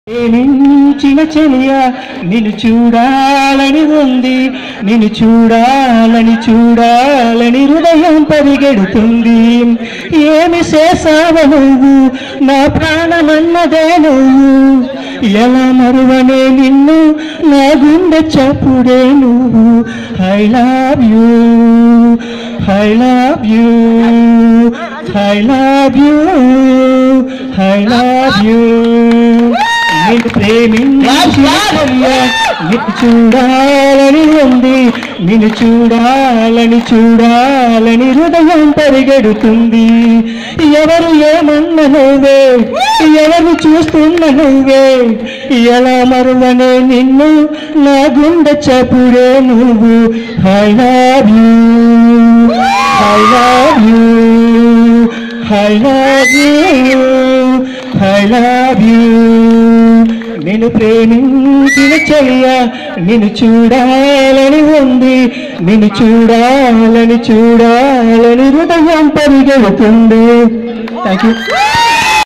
ప్రేమించిన చెలియ నిన్ను చూడాలని ఉంది నిన్ను చూడాలని చూడాలని హృదయం పరిగెడుతుంది ఏమి చేసావ నువ్వు నా ప్రాణమన్నదే నువ్వు ఎలా మరువనే నిన్ను నా గుండె చప్పుడే నువ్వు I love you I love you I love you I love you నిన్ను ప్రేమించిన చెలియా, నిన్ను చూడాలని ఉంది నిన్ను చూడాలని చూడాలని హృదయం పరిగెడుతుంది ఎవరు ఏమన్న నువ్వే ఎవరు చూస్తున్న నువ్వే ఎలా మరువనే నిన్ను నా గుండె చప్పుడే నువ్వు I love you I love you I love you I love you నేను ప్రేమించిన చెయ్య నిన్ను చూడాలని ఉంది నిన్ను చూడాలని చూడాలని హృదయం పరిగెడుతుంది థ్యాంక్ యూ